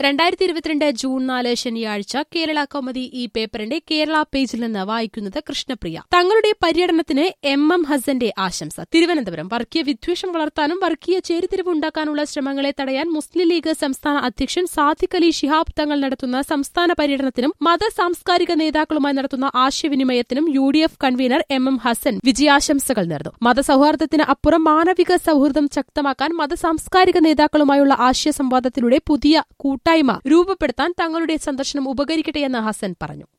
രണ്ടായിരത്തി ഇരുപത്തിരണ്ട് ജൂൺ നാല് ശനിയാഴ്ച കേരള കൗമുദി ഈ പേപ്പറിന്റെ കേരള പേജിൽ നിന്ന് വായിക്കുന്നത് കൃഷ്ണപ്രിയ തങ്ങളുടെ പര്യടനത്തിന് എം എം ഹസന്റെ ആശംസ തിരുവനന്തപുരം വർഗീയ വിദ്വേഷം വളർത്താനും വർഗീയ ചേരിതിരിവ് ഉണ്ടാക്കാനുള്ള ശ്രമങ്ങളെ തടയാൻ മുസ്ലിം ലീഗ് സംസ്ഥാന അധ്യക്ഷൻ സാദിഖ് അലി ശിഹാബ് തങ്ങൾ നടത്തുന്ന സംസ്ഥാന പര്യടനത്തിനും മത സാംസ്കാരിക നേതാക്കളുമായി നടത്തുന്ന ആശയവിനിമയത്തിനും U D F convener M M Hassan വിജയാശംസകൾ നേർന്നു മതസൌഹാർദ്ദത്തിന് അപ്പുറം മാനവിക സൌഹൃദം ശക്തമാക്കാൻ മതസാംസ്കാരിക നേതാക്കളുമായുള്ള ആശയ സംവാദത്തിലൂടെ പുതിയ കൂട്ടായ്മ രൂപപ്പെടുത്താൻ തങ്ങളുടെ സന്ദർശനം ഉപകരിക്കട്ടെയെന്ന് ഹസൻ പറഞ്ഞു